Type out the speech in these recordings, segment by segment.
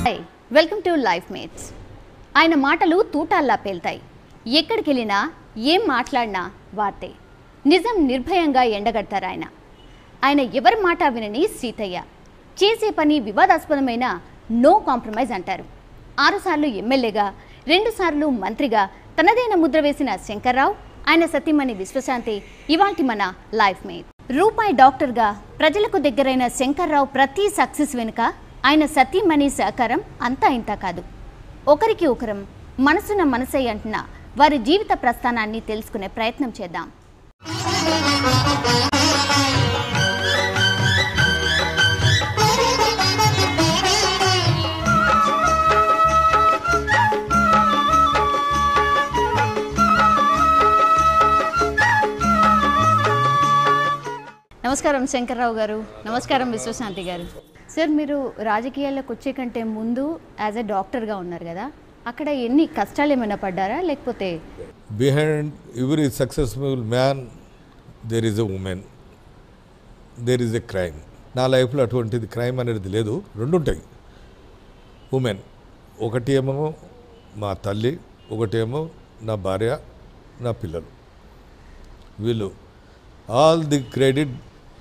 Hi welcome to life mates ఆయన మాటలు తూటాల్లా పేల్తాయి ఎక్కడికి వెళ్ళినా ఏం మాట్లాడినా వార్తే నిజం నిర్భయంగా ఎండగడతారు ఆయన ఆయన ఎవరి మాట వినని సీతయ్య చేసే పని వివాదాస్పదమైన నో కాంప్రమైజ్ అంటారు ఆరుసార్లు ఎమ్మెల్యేగా రెండుసార్లు మంత్రిగా తనదైన ముద్ర వేసిన శంకర్రావు ఆయన సతీమణి విశ్వశాంతి ఇవాల్టి మన లైఫ్ మేట్ రూపాయి డాక్టర్గా ప్రజలకు దగ్గరైన శంకర్రావు ప్రతి సక్సెస్ వెనుక ఆయన సతీమణి సహకారం అంతా ఇంత కాదు ఒకరికి ఒకరం మనసున మనసై అంటున్న వారి జీవిత ప్రస్థానాన్ని తెలుసుకునే ప్రయత్నం చేద్దాం నమస్కారం శంకర్రావు గారు నమస్కారం విశ్వశాంతి గారు సార్ మీరు రాజకీయాల్లోకి వచ్చే కంటే ముందు యాజ్ ఎ డాక్టర్గా ఉన్నారు కదా అక్కడ ఎన్ని కష్టాలు ఏమైనా పడ్డారా లేకపోతే behind every successful man there is a woman there is a crime నా లైఫ్లో అటువంటిది క్రైమ్ అనేది లేదు రెండు ఉంటాయి ఉమెన్ ఒకటి ఏమో మా తల్లి ఒకటేమో నా భార్య నా పిల్లలు వీళ్ళు all the credit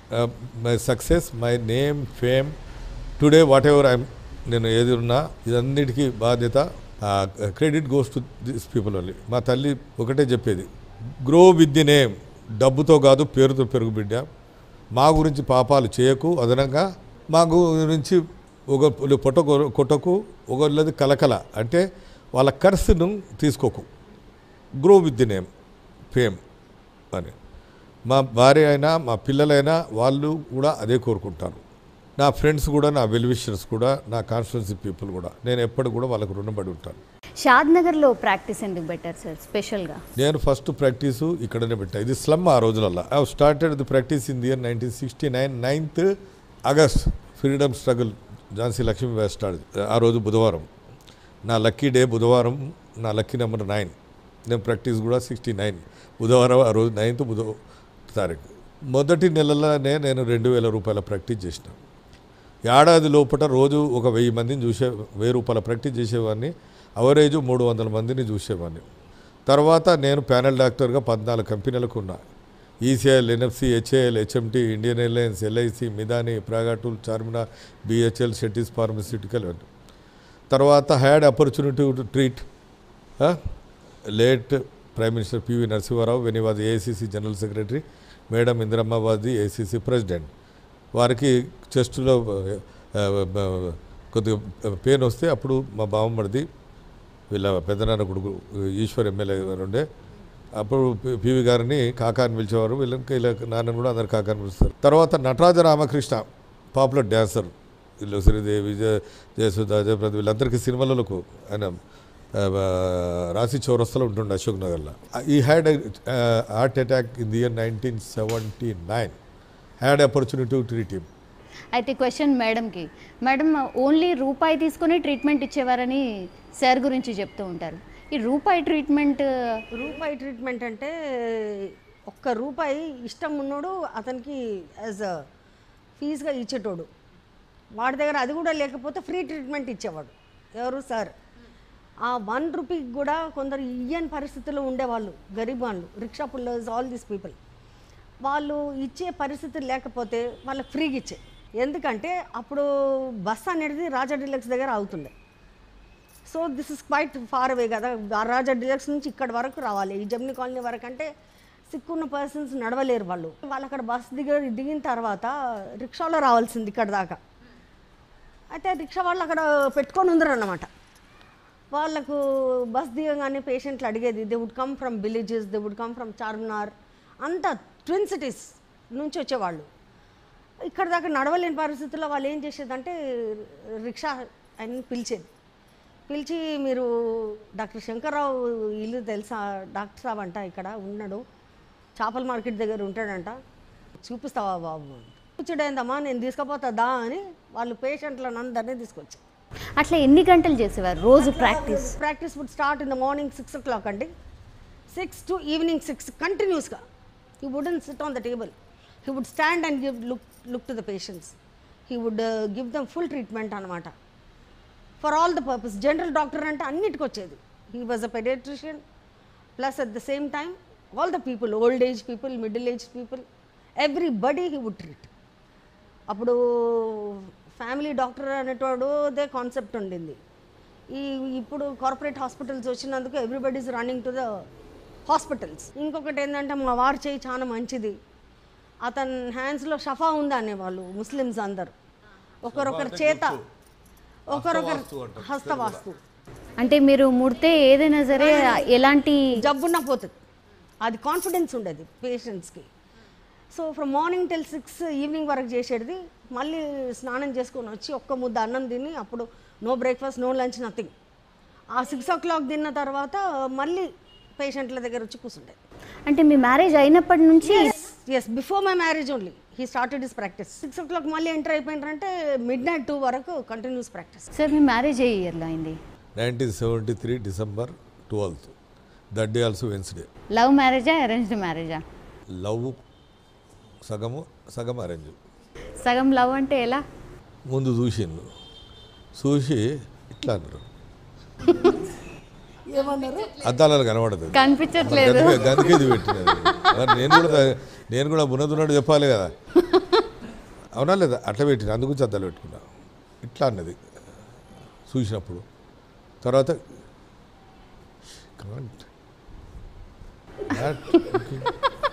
my success my name fame today whatever I'm నేను ఏది ఉన్నా ఇదన్నిటికీ బాధ్యత credit goes to this people only మా తల్లి ఒకటే చెప్పేది గ్రో విత్ ది నేమ్ డబ్బుతో కాదు పేరుతో పెరుగు బిడ్డ మా గురించి పాపాలు చేయకు అదనంగా మా గురించి ఒక పొట్ట కొట్టకు ఒకళ్ళది కలకల అంటే వాళ్ళ ఖర్చును తీసుకోకు grow with the name fame అని మా భార్య అయినా మా పిల్లలైనా వాళ్ళు కూడా అదే కోరుకుంటారు నా ఫ్రెండ్స్ కూడా నా వెల్విషర్స్ కూడా నా కాన్స్టిట్యున్సీ పీపుల్ కూడా నేను ఎప్పుడు కూడా వాళ్ళకు రుణపడి ఉంటాను షాద్ నగర్లో ప్రాక్టీస్ ఎందుకు పెట్టారు సార్ స్పెషల్గా నేను ఫస్ట్ ప్రాక్టీసు ఇక్కడనే పెట్టా ఇది స్లమ్ ఆ రోజులల్లో I started the practice in the year nineteen sixty nine ninth August freedom struggle Jhansi Lakshmibai start ఆ రోజు బుధవారం నా లక్కీ డే బుధవారం నా లక్కీ నెంబర్ నైన్ నేను ప్రాక్టీస్ కూడా సిక్స్టీ నైన్ బుధవారం ఆ రోజు నైన్త్ బుధ తారీఖు మొదటి నెలలోనే నేను రెండు వేల రూపాయల ప్రాక్టీస్ చేసిన ఏడాది లోపల రోజు ఒక వెయ్యి మందిని చూసే వెయ్యి రూపాయల ప్రాక్టీస్ చేసేవాడిని అవరేజ్ మూడు వందల మందిని చూసేవాడిని తర్వాత నేను ప్యానల్ డాక్టర్గా పద్నాలుగు కంపెనీలకు ఉన్నా ECIL NFC HAL HMT Indian airlines LIC Midhani Praga Tools Charminar BHEL Shetty's pharmaceutical and తర్వాత had opportunity to treat late prime minister P V Narasimha Rao when was AICC general secretary madam Indiramma was the AICC president వారికి చెస్ట్లో కొద్దిగా పెయిన్ వస్తే అప్పుడు మా బావమ్మడిది వీళ్ళ పెద్దనాన్న కొడుకు ఈశ్వర్ ఎమ్మెల్యే గారు ఉండే అప్పుడు పి- పివి గారిని కాకా అని పిలిచేవారు వీళ్ళకి వీళ్ళ నాన్నని కూడా అందరు కాకా అని పిలుస్తారు తర్వాత నటరాజ రామకృష్ణ పాపులర్ డ్యాన్సర్ వీళ్ళు శ్రీదేవి జయ జయసుధ జయప్రద వీళ్ళందరికీ సినిమాలకు ఆయన ఆ, రాశి చౌరస్తాలో ఉంటుండే అశోక్ నగర్లో ఈ had heart attack in the year nineteen seventy nine had opportunity to treat him అయితే క్వశ్చన్ మేడంకి మేడం ఓన్లీ రూపాయి తీసుకొని ట్రీట్మెంట్ ఇచ్చేవారని సార్ గురించి చెప్తూ ఉంటారు ఈ రూపాయి ట్రీట్మెంట్ రూపాయి ట్రీట్మెంట్ అంటే ఒక్క రూపాయి ఇష్టం ఉన్నోడు అతనికి యాజ్ అ ఫీజుగా ఇచ్చేటోడు వాడి దగ్గర అది కూడా లేకపోతే ఫ్రీ ట్రీట్మెంట్ ఇచ్చేవాడు ఎవరు సార్ ఆ వన్ రూపీకి కూడా కొందరు ఇయ్యని పరిస్థితుల్లో ఉండేవాళ్ళు గరీబ్ వాళ్ళు rickshaw pullers all these people వాళ్ళు ఇచ్చే పరిస్థితులు లేకపోతే వాళ్ళకి ఫ్రీగా ఇచ్చే ఎందుకంటే అప్పుడు బస్ అనేది రాజా డిలక్స్ దగ్గర అవుతుండే so this is quite far away కదా ఆ రాజా డిలక్స్ నుంచి ఇక్కడ వరకు రావాలి ఈ జమ్ని కాలనీ వరకు అంటే సిక్కున్న పర్సన్స్ నడవలేరు వాళ్ళు వాళ్ళు అక్కడ బస్ దిగ దిగిన తర్వాత రిక్షాలో రావాల్సింది ఇక్కడ దాకా అయితే రిక్షా వాళ్ళు అక్కడ పెట్టుకొని ఉందరు అన్నమాట వాళ్ళకు బస్ దిగగానే పేషెంట్లు అడిగేది they would come from villages they would come from Charminar అంతా ట్విన్ సిటీస్ నుంచి వచ్చేవాళ్ళు ఇక్కడ దాకా నడవలేని పరిస్థితుల్లో వాళ్ళు ఏం చేసేదంటే రిక్షా అని పిలిచేది పిలిచి మీరు డాక్టర్ శంకర్రావు ఇల్లు తెలుసా డాక్టర్ సాబ్ అంట ఇక్కడ ఉన్నాడు చేపల మార్కెట్ దగ్గర ఉంటాడంట చూపిస్తావా బాబు కూర్చుడైందమ్మా నేను తీసుకుపోతా దా అని వాళ్ళు పేషెంట్లను అందరినీ తీసుకొచ్చారు అట్లా ఎన్ని గంటలు చేసేవారు రోజు practice practice would start in the morning six o'clock అండి సిక్స్ టు ఈవినింగ్ సిక్స్ కంటిన్యూస్గా he wouldn't sit on the table he would stand and give look look to the patients he would give them full treatment అనమాట for all the purpose general doctor అంటే అన్నిటికి వచ్చేది he was a pediatrician plus at the same time all the people old age people middle age people every everybody he would treat అప్పుడు family doctor అనేటోడు the concept ఉండింది ఈ ఇప్పుడు corporate hospitals వచ్చినందుకు everybody's running to the hospitals ఇంకొకటి ఏంటంటే మా వారి చేయి చాలా మంచిది అతని హ్యాండ్స్లో షఫా ఉంది అనేవాళ్ళు ముస్లిమ్స్ అందరు ఒకరొకరి చేత ఒకరొకరు హస్తవాస్తు అంటారు. హస్తవాస్తు అంటే మీరు ముడితే ఏదైనా సరే ఎలాంటి జబ్బున్న పోతుంది అది కాన్ఫిడెన్స్ ఉండేది పేషెంట్స్కి so from morning till six evening వరకు చేసేది మళ్ళీ స్నానం చేసుకొని వచ్చి ఒక్క ముద్ద అన్నం తిని అప్పుడు no breakfast no lunch nothing ఆ సిక్స్ ఓ క్లాక్ తిన్న తర్వాత మళ్ళీ పేషెంట్ల దగ్గర వచ్చి కూర్చుండేది అంటే మీ మ్యారేజ్ అయినప్పటి నుంచి yes before my marriage only he started his practice six o'clock మళ్ళీ ఎంటర్ అయిపోయింటారంటే మిడ్ నైట్ టూ వరకు కంటిన్యూస్ ప్రాక్టీస్ సార్ మీ మ్యారేజ్ ఏ ఇయర్లో అయింది nineteen seventy three December twelfth that day also Wednesday love మ్యారేజా అరేంజ్డ్ మ్యారేజా love సగము సగం అరేంజ్ సగం లవ్ అంటే ఎలా ముందు చూసిండు చూసి ఇట్లా అన్నారు ఏమన్నారు అద్దాలలో కనబడదు కనిపించట్లేదు గందుకే గందుకే ఇది పెట్టినది మరి నేను కూడా నేను కూడా ఉన్నది చెప్పాలి కదా అవునా లేదా అట్లా పెట్టిన అందుకు అద్దాలు పెట్టుకున్నా ఇట్లా అన్నది చూసినప్పుడు తర్వాత can't. Not looking.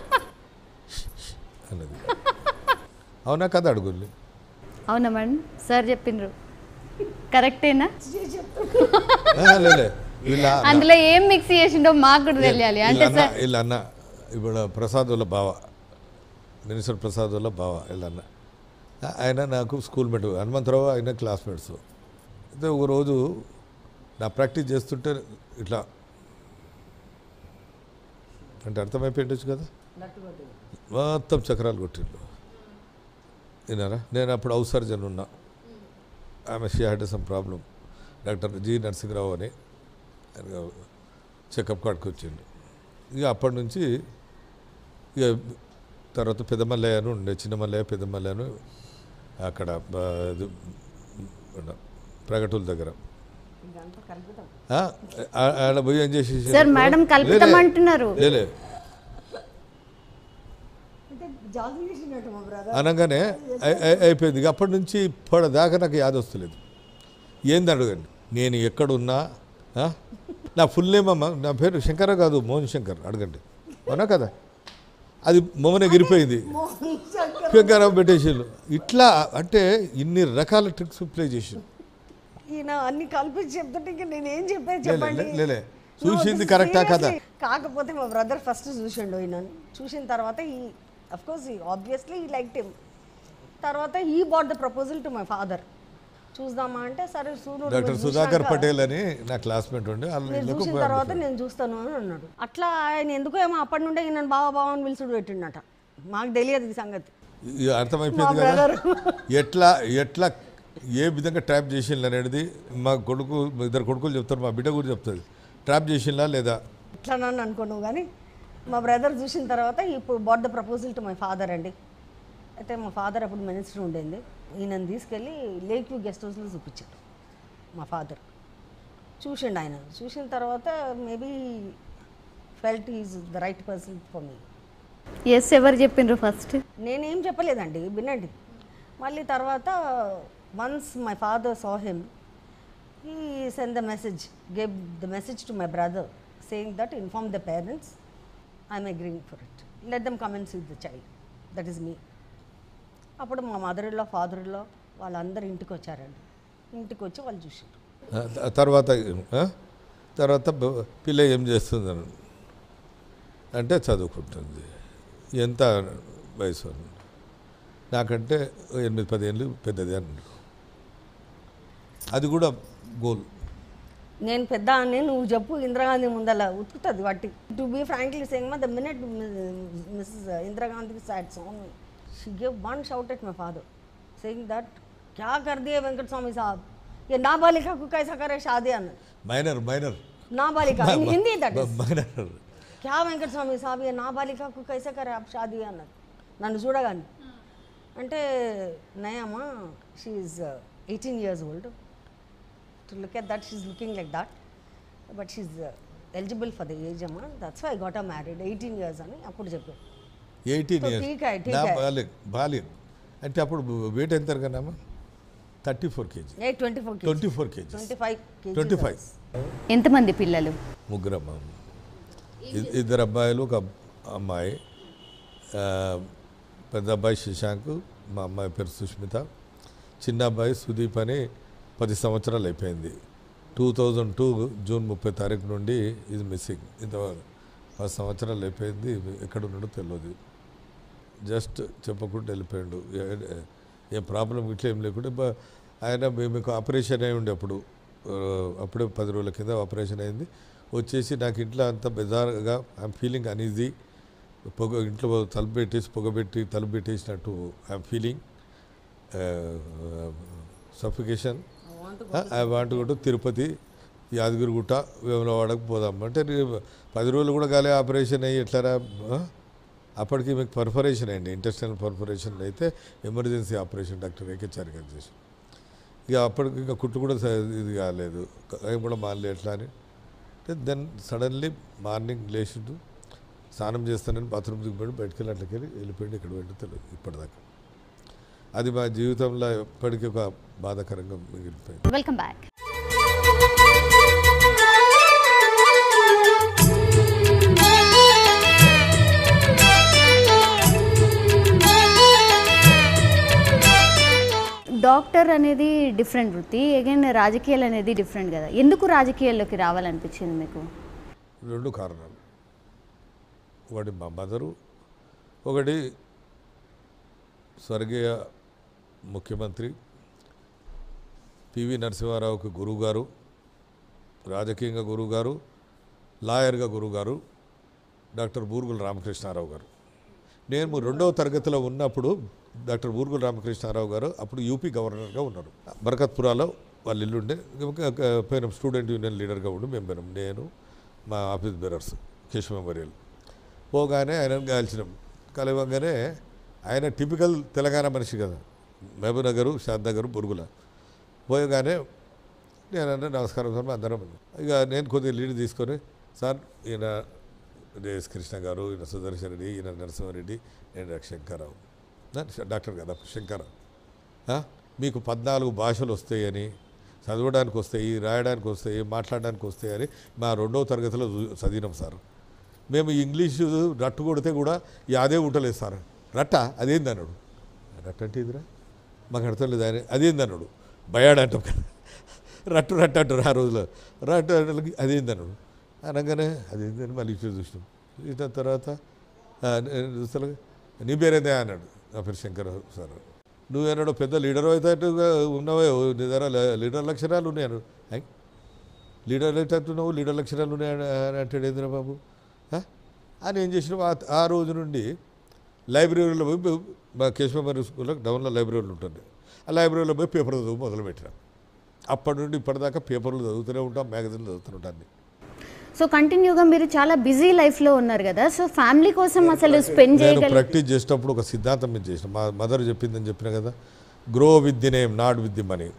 అన్నది అవునా కదా అడుగుల్ని అవునా మేడం సార్ చెప్పిండ్రు కరెక్టేనా లేలే వీళ్ళ అందులో ఏం మిక్స్ చేసిండో మాకు కూడా తెలియాలి అంటే వీళ్ళ అన్న సార్ వీళ్ళ అన్న ఇప్పుడు ప్రసాద్ వాళ్ళ బావ నినిశ్వర్ ప్రసాద్ వాళ్ళ బావ వీళ్ళ అన్న ఆ- ఆయన నాకు స్కూల్ మేట్ హనుమంతరావు ఆయన క్లాస్మేట్స్ అయితే ఒక రోజు నా ప్రాక్టీస్ చేస్తుంటే ఇట్లా అంటే అర్థమైపోయిండొచ్చు కదా మొత్తం చక్రాలు కొట్టిండు విన్నారా నేను అప్పుడు హౌస్ సర్జన్ ఉన్నా ఆమె she had some problem doctor G Narasimharao అని ఆయన చెకప్ కాడికి వచ్చిండు ఇక అప్పటి నుంచి ఇక తర్వాత పెద్ద మల్లయ్య అని ఉండే చిన్న మల్లయ్య పెద్ద మల్లయ్య అని అక్కడ బ- ఇది ఉన్న ప్రగటుల దగ్గర ఆ, ఆ- ఆడ పోయి ఏం చేసి సార్, మేడం కల్పితం అంటున్నారు. లేలే అంటే జాగింగ్ చేసినట్టు మా బ్రదర్ అనగానే అయి- అయి- అయిపోయింది ఇక అప్పటి నుంచి ఇప్పటిదాకా నాకు యాద వస్తలేదు ఏంది అడగండి నేను ఎక్కడున్నా ఆ? నా ఫుల్ నేమ్ అమ్మ నా పేరు శంకర కాదు మోహన్ శంకర్ అడగండి అవునా కదా అది మొమ్మనే గిరిపోయింది శంకరావు పెట్టేసారు ఇట్లా అంటే ఇన్ని రకాల ట్రిక్స్ ప్లే చేసారు ఈయన అన్ని కల్పించి చెప్తుంటే ఇంకా నేను ఏం చెప్పేది లే, చెప్పండి లే, లే. No, చూసింది this కరెక్టా కదా? seriously. కాకపోతే మా బ్రదర్ ఫస్ట్ చూసిండు ఈయన చూసిన తర్వాత ఈ అఫ్ కోర్స్ ఆబ్వియస్లీ ఈ లైక్ హిమ్ తర్వాత ఈ brought the proposal to my father చూద్దామా అంటే సరే సూర్యుడు డాక్టర్ మీరు సుధాకర్ చూసినాక పటేల్ అని నా క్లాస్మేట్ ఉండే వాళ్ళ మీరు ఇళ్ళకు చూసిన పోయి తర్వాత అడుగుతాడు. నేను చూస్తాను అని అన్నాడు అట్లా ఆయన ఎందుకో ఏమో అప్పటి నుండే ఈయన బావా బావ అని పిలుచుడు పెట్టిండట మాకు తెలియదు ఈ సంగతి ఇక అర్థమైపోయింది మా కదా brother. ఎట్లా ఎట్లా ఏ విధంగా ట్రాప్ చేసిండ్రు అనేది మా కొడుకు మా ఇద్దరు కొడుకులు చెప్తారు మా బిడ్డ కూడా చెప్తుంది ట్రాప్ చేసిండ్లా లేదా ఇట్లా నన్ను అనుకున్నావు కానీ మా బ్రదర్ చూసిన తర్వాత ఇప్పుడు brought the proposal to my father అండి అయితే మా ఫాదర్ అప్పుడు మినిస్టర్ ఉండింది ఈయనని తీసుకెళ్ళి లేక్ వ్యూ గెస్ట్ హౌస్లో చూపించాడు మా ఫాదర్ చూసిండు ఆయన చూసిన తర్వాత maybe felt is the right person for me yes ఎవరు చెప్పిండ్రు ఫస్ట్ నేనేం చెప్పలేదండి వినండి మళ్ళీ తర్వాత once my father saw him he send the message gave the message to my brother saying that inform the parents I'm agreeing for it let them comments with the child that is me అప్పుడు మా mother ఇల్లో father ఇల్లో వాళ్ళందరూ ఇంటికి వచ్చారండి ఇంటికి వచ్చి వాళ్ళు చూసారు ఆ, త- తర్వాత ఆ? తర్వాత బ- పిల్ల ఏం చేస్తుంది అని అంటే చదువుకుంటుంది ఎంత వయసు అని నాకంటే ఎనిమిది పదేళ్ళు పెద్దది అన్నాడు అది కూడా గోల్ నేను పెద్ద అని నువ్వు చెప్పు ఇందిరాగాంధీ ముందల ఉతుకుతుంది వాటి to be frankly saying the minute Mrs ఇందిరాగాంధీకి సాట్ సాంగ్ she give one shout at my father saying that క్యా కర్ దియే వెంకట స్వామి సాబ్ ये नाबालिका को कैसा करे शादी अन्न మైనర్ మైనర్ नाबालिका in Hindi that is minor क्या వెంకట స్వామి సాబ్ ये नाबालिका को कैसे करे आप शादी అన్నది నన్ను చూడగానే అంటే నయమ్మా she eighteen years old to look at that, she's looking like that. But she's uh, eligible for the age, amma. That's why I got her married. 18 years అని అప్పుడు చెప్పాను ఎయిటీన్ तो ఇయర్స్ ठीक है, ठीक నా है। బాల్యం బాల్యం అంటే అప్పుడు వెయిట్ ఎంత కదమ్మా థర్టీ ఫోర్ కేజీ ఏ twenty four twenty four KGs twenty five twenty five ఎంతమంది పిల్లలు ముగ్గురమ్మ ఇ- ఇద్దరు అబ్బాయిలు ఒక అమ్మాయి ఆ, పెద్ద అబ్బాయి శశాంక్ మా అమ్మాయి పేరు సుష్మిత చిన్న అబ్బాయి సుదీప్ అని పది సంవత్సరాలు అయిపోయింది టూ థౌజండ్ టూ జూన్ ముప్పై తారీఖు నుండి ఇది మిస్సింగ్ ఇంత పది సంవత్సరాలు అయిపోయింది ఎక్కడ ఉన్నాడో తెలియదు జస్ట్ చెప్పకుండా వెళ్ళిపోయాడు ఏ- ఏ ప్రాబ్లం ఇట్లా ఏం లేకుండా బ- ఆయన మీ- మీకు ఆపరేషన్ అయి ఉండే అప్పుడు ఆ, అప్పుడే పది రోజుల కింద ఆపరేషన్ అయింది వచ్చేసి నాకు ఇంట్లో అంత బెజార్గా ఐఎమ్ ఫీలింగ్ అనీజీ పొగ ఇంట్లో తలుపు పెట్టేసి పొగ పెట్టి తలుపు పెట్టేసినట్టు I'm feeling suffocation I want go to Tirupati Yadagirigutta వేములవాడకు పోదాం అంటే నీ- పది రోజులు కూడా కాలే ఆపరేషన్ అయ్యి ఎట్లారా ఆ? అప్పటికి మీకు పర్ఫరేషన్ అయింది ఇంటెస్టైనల్ పర్ఫరేషన్ అయితే ఎమర్జెన్సీ ఆపరేషన్ డాక్టర్ ఏకేచారి గారు చేసి ఇక అప్పటికి ఇంకా కుట్టు కూడా స- ఇది కాలేదు ఏం కూడా మానలే ఎట్లా అని అంటే దెన్ సడన్లీ మార్నింగ్ లేచిండు స్నానం చేస్తానని బాత్రూమ్ దిగిపోయి బయటకు వెళ్ళి అట్లకి వెళ్ళి వెళ్ళిపోయింది ఇక్కడ వెళ్ళి తెలియదు ఇప్పటిదాకా అది మా జీవితంలో ఎప్పటికీ ఒక బాధాకరంగా మిగిలిపోయింది వెల్కమ్ బ్యాక్ డాక్టర్ అనేది డిఫరెంట్ వృత్తి అగైన్ రాజకీయాలు అనేది డిఫరెంట్ కదా ఎందుకు రాజకీయాల్లోకి రావాలనిపించింది మీకు రెండు కారణాలు ఒకటి మా మదరు ఒకటి స్వర్గీయ ముఖ్యమంత్రి పివి నరసింహారావుకి గురువుగారు రాజకీయంగా గురువుగారు లాయర్గా గురువుగారు డాక్టర్ బూరుగుల రామకృష్ణారావు గారు నేను రెండవ తరగతిలో ఉన్నప్పుడు డాక్టర్ బూరుగుల రామకృష్ణారావు గారు అప్పుడు యూపీ గవర్నర్గా ఉన్నారు బరకత్పురాలో వాళ్ళ ఇల్లుండే ఇంకా పోయినాం స్టూడెంట్ యూనియన్ లీడర్గా ఉండి మేము పోయినాం నేను మా ఆఫీస్ బెరర్స్ కేశవ మెమోరియల్ పోగానే ఆయన కాల్చినాం కలవంగానే ఆయన టిపికల్ తెలంగాణ మనిషి కదా మహబూబ్ నగరు షాద్ నగర్ బురుగుల పోయగానే నేను అంటే నమస్కారం సార్ అందరం ఇక నేను కొద్దిగా లీడ్ తీసుకొని సార్ ఈయన జేఎస్ కృష్ణ గారు ఈయన సుదర్శన్ రెడ్డి ఈయన నరసింహారెడ్డి నేను శంకర్రావు నా- డాక్టర్ కదా శంకర్రావు ఆ? మీకు పద్నాలుగు భాషలు వస్తాయని చదవడానికి వస్తాయి రాయడానికి వస్తాయి మాట్లాడడానికి వస్తాయని మా రెండవ తరగతిలో చూ- చదివినాం సార్ మేము ఇంగ్లీషు రట్టు కొడితే కూడా ఈ అదే ఉంటలేదు సార్ రట్ట అదేంది అన్నాడు రట్ట అంటే ఇదిరా మాకు అర్థం లేదు ఆయన అదేంది అన్నాడు భయాడు అంటాం కదా రట్టు రట్టు అంటారు ఆ రోజులో రట్టు అంటే అదేంది అన్నాడు అనగానే అదేందని మళ్ళీ ఇటు చూసినాం చూసిన తర్వాత "ఆ, నేను చూస్తాను నీ పేరేందే అన్నాడు నా పేరు శంకర్ సార్ నువ్వేనాడు పెద్ద లీడర్ అవుతాట్టుగా ఉన్నావే నీ దగ్గర లే- లీడర్ లక్షణాలు ఉన్నాయను అయ్ లీడర్ అయ్యేటట్టు నువ్వు లీడర్ లక్షణాలు ఉన్నాయని అని అంటాడు ఏందిరా బాబు ఆ? అని ఏం చేసినావు ఆ- ఆ రోజు నుండి లైబ్రరీలో పోయి పే- మా కేశవమరి స్కూల్లో డౌన్లో లైబ్రరీలు ఉంటుంది ఆ లైబ్రరీలో పోయి పేపర్ చదువు మొదలుపెట్టినాం అప్పటి నుండి ఇప్పటిదాకా పేపర్లు చదువుతూనే ఉంటాం మ్యాగజైన్లు చదువుతూనే ఉంటాను సో కంటిన్యూగా మీరు చాలా బిజీ లైఫ్లో ఉన్నారు కదా సో ఫ్యామిలీ కోసం అసలు స్పెండ్ నేను చేయగల ప్రాక్టీస్ చేసేటప్పుడు ఒక సిద్ధాంతం మీద చేసిన మా మదర్ చెప్పిందని చెప్పిన కదా grow with the name not with the money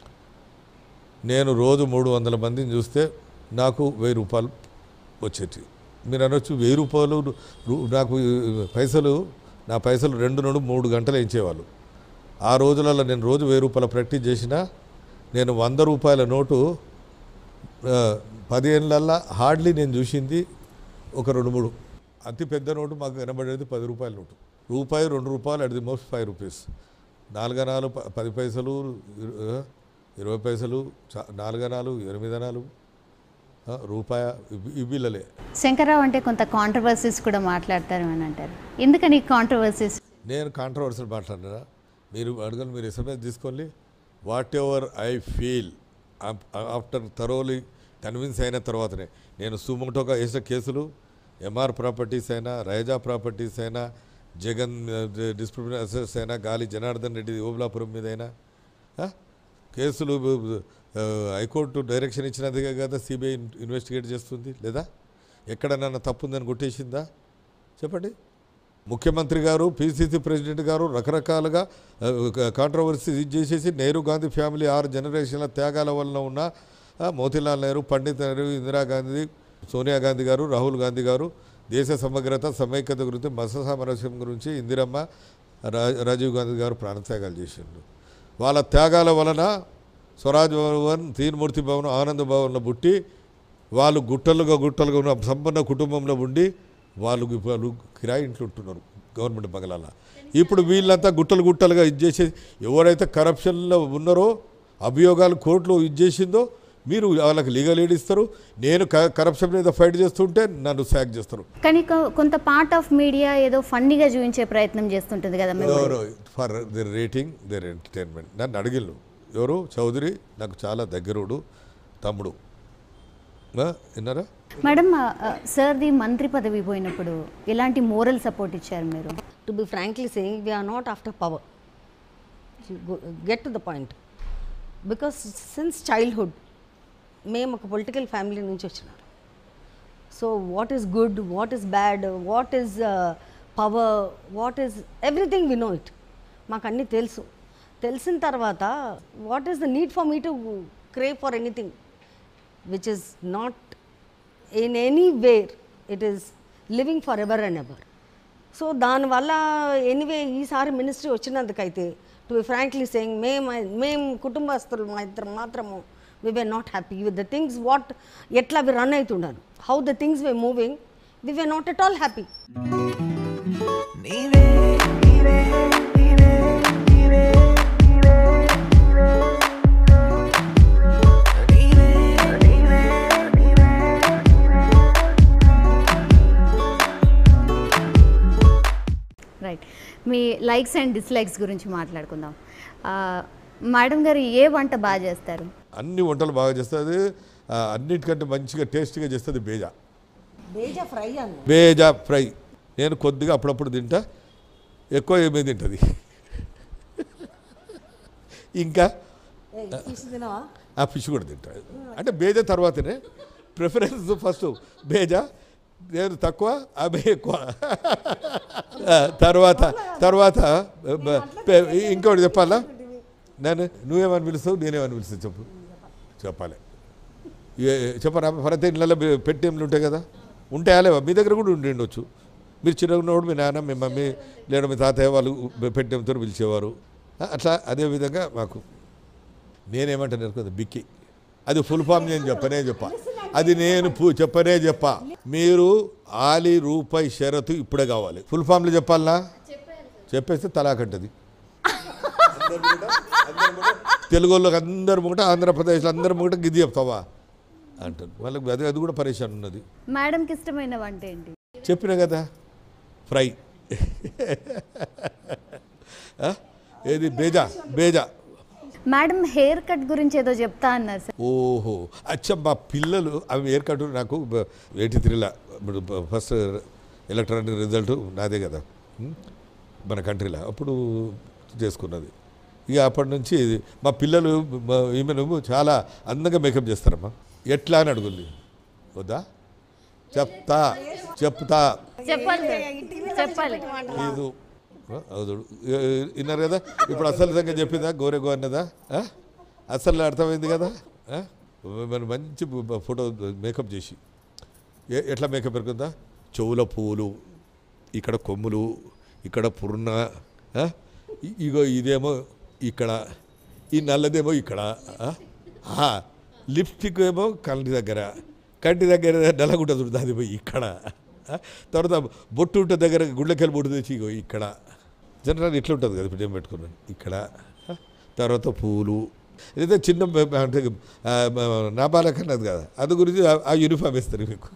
నేను రోజు మూడు వందల మందిని చూస్తే నాకు వెయ్యి రూపాయలు వచ్చేటి మీరు అనొచ్చు వెయ్యి రూపాయలు రు- నాకు పైసలు నా పైసలు రెండు నుండి మూడు గంటలు ఇచ్చేవాళ్ళు ఆ రోజులలో నేను రోజు వెయ్యి రూపాయల ప్రాక్టీస్ చేసినా నేను వంద రూపాయల నోటు ఆ, పదిహేనులల్లా హార్డ్లీ నేను చూసింది ఒక రెండు మూడు అతి పెద్ద నోటు మాకు కనబడేది పది రూపాయల నోటు రూపాయి రెండు రూపాయలు at the most five rupees నాలుగనాలు ప- పది పైసలు ఇరు- ఆ, ఇరవై పైసలు చా- నాలుగనాలు ఎనిమిదనాలు ఆ, రూపాయ ఇవి- ఇవి బిల్లలే శంకర్రావు అంటే కొంత కాంట్రవర్సీస్ కూడా మాట్లాడతారు అని అంటారు ఎందుకని కాంట్రవర్సీస్ నేను కాంట్రవర్సల్ మాట్లాడినా మీరు అడగను మీరు ఎస్ఎంఎస్ తీసుకోండి whatever I feel after thoroughly convince అయిన తర్వాతనే నేను సుమోటోగా వేసిన కేసులు ఎంఆర్ ప్రాపర్టీస్ అయినా రైజా ప్రాపర్టీస్ అయినా జగన్ డిస్ట్రిబ్యూషన్ అసెస్ అయినా గాలి జనార్దన్ రెడ్డి ఓబులాపురం మీద అయినా ఆ? కేసులు ఆ, హైకోర్టు డైరెక్షన్ ఇచ్చినందుకే కదా సిబిఐ ఇన్వెస్టిగేట్ చేస్తుంది లేదా ఎక్కడన్నా తప్పు ఉందని కొట్టేసిందా చెప్పండి ముఖ్యమంత్రి గారు పిసిసి ప్రెసిడెంట్ గారు రకరకాలుగా కాంట్రవర్సీ ఇది చేసేసి నెహ్రూ గాంధీ ఫ్యామిలీ ఆరు జనరేషన్ల త్యాగాల వలన ఉన్న ఆ, మోతీలాల్ నెహ్రూ పండిత్ నెహ్రూ ఇందిరాగాంధీ సోనియా గాంధీ గారు రాహుల్ గాంధీ గారు దేశ సమగ్రత సమైక్యత గురించి మత్స్య సామరస్యం గురించి ఇందిరమ్మ రా రాజీవ్ గాంధీ గారు ప్రాణత్యాగాలు చేసిండ్రు వాళ్ళ త్యాగాల వలన స్వరాజ్ భవన్ తీన్మూర్తి భవన్ ఆనంద్ భవన్లో పుట్టి వాళ్ళు గుట్టలుగా గుట్టలుగా ఉన్న సంపన్న కుటుంబంలో ఉండి వాళ్ళు వాళ్ళు కిరాయి ఇంట్లో ఉంటున్నారు గవర్నమెంట్ బంగ్లాల ఇప్పుడు వీళ్ళంతా గుట్టలు గుట్టలుగా ఇది చేసే ఎవరైతే కరప్షన్లో ఉన్నారో అభియోగాలు కోర్టులో ఇది చేసిందో మీరు వాళ్ళకి లీగల్ ఎయిడ్ ఇస్తారు నేను క- కరప్షన్ మీద ఫైట్ చేస్తుంటే నన్ను శాక్ చేస్తారు కానీ కొ- కొంత పార్ట్ ఆఫ్ మీడియా ఏదో ఫన్నీగా చూపించే ప్రయత్నం చేస్తుంటుంది కదా మేము ఎవరు for their rating their entertainment నన్ను అడిగిళ్ళు ఎవరు చౌదరి నాకు చాలా దగ్గరుడు తమ్ముడు ఆ, విన్నారా మేడం ఆ, ఆ, సార్ది మంత్రి పదవి పోయినప్పుడు ఎలాంటి మోరల్ సపోర్ట్ ఇచ్చారు మీరు to be frankly saying we're not after power get to the point because since childhood మేము ఒక పొలిటికల్ ఫ్యామిలీ నుంచి వచ్చినారు so what is good what is bad what is power what is everything we know it మాకు అన్నీ తెలుసు తెలిసిన తర్వాత what is the need for me to crave for anything which is not in anywhere it is living forever and ever so దానివల్ల anyway ఈసారి ministry వచ్చినందుకైతే to be frankly saying మేము మేము కుటుంబస్తులు మా ఇద్దరు మాత్రము we were not happy with the things what ఎట్లా అవి రన్ అవుతుండను how the things were moving we were not at all happy నీవే నీవే నీవే నీవే నీవే నీవే నీవే నీవే రైట్ మీ లైక్స్ అండ్ డిస్లైక్స్ గురించి మాట్లాడుకుందాం ఆ, మేడం గారు ఏ వంట బాగా చేస్తారు అన్ని వంటలు బాగా చేస్తుంది ఆ, అన్నిటికంటే మంచిగా టేస్టీగా చేస్తుంది బేజా బేజా ఫ్రై అన్న బేజా ఫ్రై నేను కొద్దిగా అప్పుడప్పుడు తింటా ఎక్కువ ఏమీ తింటుంది ఇంకా తినవా ఆ ఫిష్ కూడా తింటా అంటే బేజా తర్వాతనే ప్రిఫరెన్స్ ఫస్ట్ బేజా నేను తక్కువ ఆమె ఎక్కువ ఆ, తర్వాత తర్వాత బ- పె- ఇంకోటి చెప్పాలా నేను నువ్వేమని పిలుస్తావు నేనేమని పిలుస్తావు చెప్పు చెప్పాలి ఏ- చెప్పరా ప్రతి ఇళ్ళలో పెట్టేంలు ఉంటాయి కదా ఉంటాయా లేవా మీ దగ్గర కూడా ఉండి ఉండొచ్చు మీరు చిన్నగా ఉన్నప్పుడు మీ నాన్న మీ మమ్మీ లేదా మీ తాతయ్య వాళ్ళు పెట్టేంతో పిలిచేవారు ఆ, అట్లా అదేవిధంగా మాకు నేనేమంటాను అనుకుంది బిక్కి అది ఫుల్ ఫామ్ నేను చెప్పనే చెప్పా అది నేను పు- చెప్పనే చెప్పా మీరు ఆలి రూపాయి షరతు ఇప్పుడే కావాలి ఫుల్ ఫామ్లో చెప్పాలనా చెప్పేస్తే తలాకంటది తెలుగు వాళ్ళకి అందరు ముంగట ఆంధ్రప్రదేశ్లో అందరు ముంగట గిది చెప్తావా అంటారు వాళ్ళకి అది అది కూడా పరేషాన్ ఉన్నది మేడంకి ఇష్టమైన వంట ఏంటి చెప్పిన కదా ఫ్రై ఆ? ఏది బేజా బేజా మేడం హెయిర్ కట్ గురించి ఏదో చెప్తా అన్నారు సార్ ఓహో అచ్చా మా పిల్లలు అవి ఎయిర్ కట్ నాకు ఎయిటీ త్రీలా ఇప్పుడు ఫస్ట్ ఎలక్ట్రానిక్ రిజల్ట్ నాదే కదా ఉం? మన కంట్రీలో అప్పుడు చేసుకున్నది ఇక అప్పటి నుంచి ఇది- మా పిల్లలు మా- ఈమెను చాలా అందంగా మేకప్ చేస్తారమ్మా ఎట్లా అని అడుగుంది వద్దా చెప్తా చెప్తా చెప్పాలి సార్. చెప్పాలి లేదు అవుదుడు విన్నారు కదా ఇప్పుడు అసలు సంగతి చెప్పిందా గోరెగో అన్నదా ఆ? అసలు అర్థమైంది కదా ఆ? మన మంచి ఫోటో మేకప్ చేసి ఏ- ఎట్లా మేకప్ పెరుగుతుందా చెవుల పువ్వులు ఇక్కడ కొమ్ములు ఇక్కడ పుర్ణ ఆ? ఇ- ఇగో ఇదేమో ఇక్కడ ఈ నల్లదేమో ఇక్కడ ఆ? ఆ, లిప్స్టిక్ ఏమో కంటి దగ్గర కంటి దగ్గర నల్లగుంట చూడదు అది పోయి ఇక్కడ ఆ? తర్వాత బొట్టు ఉంటే దగ్గర గుళ్ళకెళ్ళి బొట్టు తెచ్చి ఇగో ఇక్కడ జనరల్ ఇట్లా ఉంటుంది కదా ఇప్పుడు ఏం పెట్టుకున్నాను ఇక్కడ ఆ? తర్వాత పూలు ఏదైతే చిన్న బ- బ- అంటే ఆ, మ- నా బాలకన్నది కదా అది గురించి ఆ- ఆ యూనిఫామ్ ఇస్తారు మీకు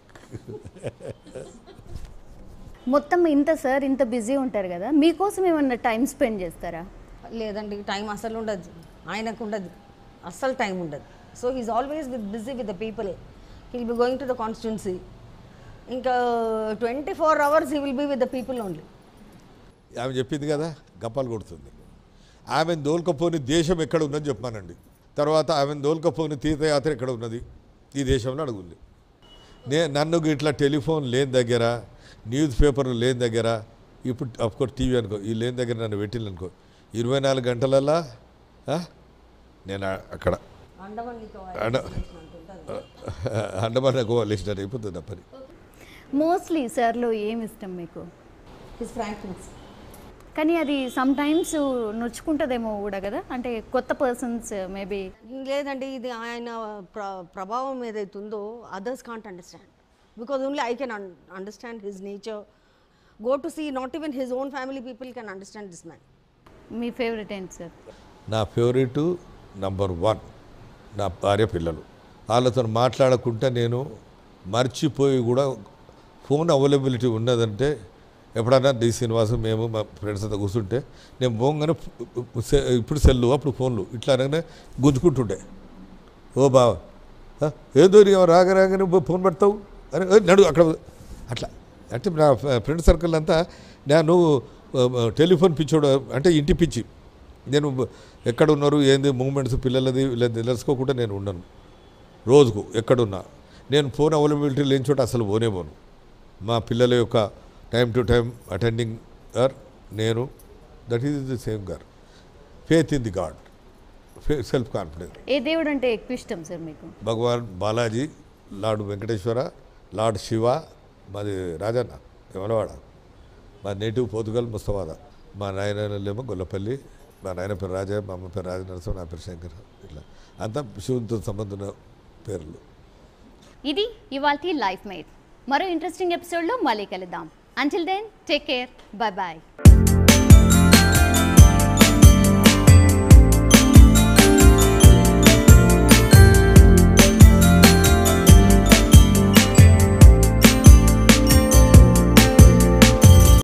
మొత్తం ఇంత సార్ ఇంత బిజీ ఉంటారు కదా మీకోసం ఏమన్నా టైం స్పెండ్ చేస్తారా లేదండి టైం అసలు ఉండదు ఆయనకు ఉండదు అస్సలు టైం ఉండదు so he's always with busy with the people he'll be going to the constituency ఇంకా twenty four hours he will be with the people only ఆమె చెప్పింది కదా గప్పాలు కొడుతుంది ఆమెను దోల్కపోని దేశం ఎక్కడ ఉందని చెప్పానండి తర్వాత ఆమెను దోల్కపోని తీర్థయాత్ర ఎక్కడ ఉన్నది ఈ దేశంలో అడుగుంది నే నన్ను ఇట్లా టెలిఫోన్ లేని దగ్గర న్యూస్ పేపర్ లేని దగ్గర ఇప్పుడు అఫ్కోర్స్ టీవీ అనుకో ఈ లేని దగ్గర నన్ను పెట్టింది అనుకో ఇరవై నాలుగు గంటలల్లా ఆ, నేను ఆ- అక్కడ అండమాన్ నికోబార్ అండ అండమాన్ గోవా లేచినట్టు అయిపోతుంది ఆ పని మోస్ట్లీ సార్లో ఏమి ఇష్టం మీకు హిస్ ఫ్రాంక్నెస్ కానీ అది సమ్ టైమ్స్ నొచ్చుకుంటుందేమో కూడా కదా అంటే కొత్త పర్సన్స్ మేబీ లేదండి ఇది ఆయన ప్ర ప్రభావం ఏదైతుందో others can't understand because only I can understand his nature go to see not even his own family people can understand this man మీ ఫేవరెట్ ఏంటి సార్ నా ఫేవరెట్ నంబర్ వన్ నా భార్య పిల్లలు వాళ్ళతో మాట్లాడకుండా నేను మర్చిపోయి కూడా ఫోన్ అవైలబిలిటీ ఉన్నదంటే ఎప్పుడన్నా డి శ్రీనివాసం మేము మా ఫ్రెండ్స్ అంతా కూర్చుంటే నేను పోగానే సె- ఇప్పుడు సెల్లు అప్పుడు ఫోన్లు ఇట్లా అనగానే గుంజుకుంటుండే ఓ బావ ఆ, ఏదో నీ రాగ రాగానే పో- ఫోన్ పెడతావు అని "ఏ, నడు అక్కడ అట్లా అంటే నా ఫ్రెండ్ సర్కిల్ అంతా నేను ఆ, టెలిఫోన్ పిచ్చోడు అంటే ఇంటి పిచ్చి నేను ఎక్కడ ఉన్నారు ఏంది మూమెంట్స్ పిల్లలది వీళ్ళది తెలుసుకోకుండా నేను ఉండను రోజుకు ఎక్కడున్నా నేను ఫోన్ అవైలబిలిటీ లేని చోట అసలు పోనే పోను మా పిల్లల యొక్క time to time attending or నేను that is the same God faith in the God self confidence ఏ దేవుడు అంటే ఎక్కువ ఇష్టం సార్ మీకు భగవాన్ బాలాజీ లార్డ్ వెంకటేశ్వర లార్డ్ శివ మాది రాజన్న యమలవాడ మా నేటివ్ పోతుగల్ ముస్తవాద మా నాయనలేమో గొల్లపల్లి మా నాయన పేరు రాజా మా అమ్మ పేరు రాజనరసింహ నా పేరు శంకర్ ఇట్లా అంతా శివునితో సంబంధం ఉన్న పేర్లు ఇది ఇవాల్టి లైఫ్ మేట్ మరో ఇంట్రెస్టింగ్ ఎపిసోడ్లో మళ్ళీ కలుద్దాం until then take care bye bye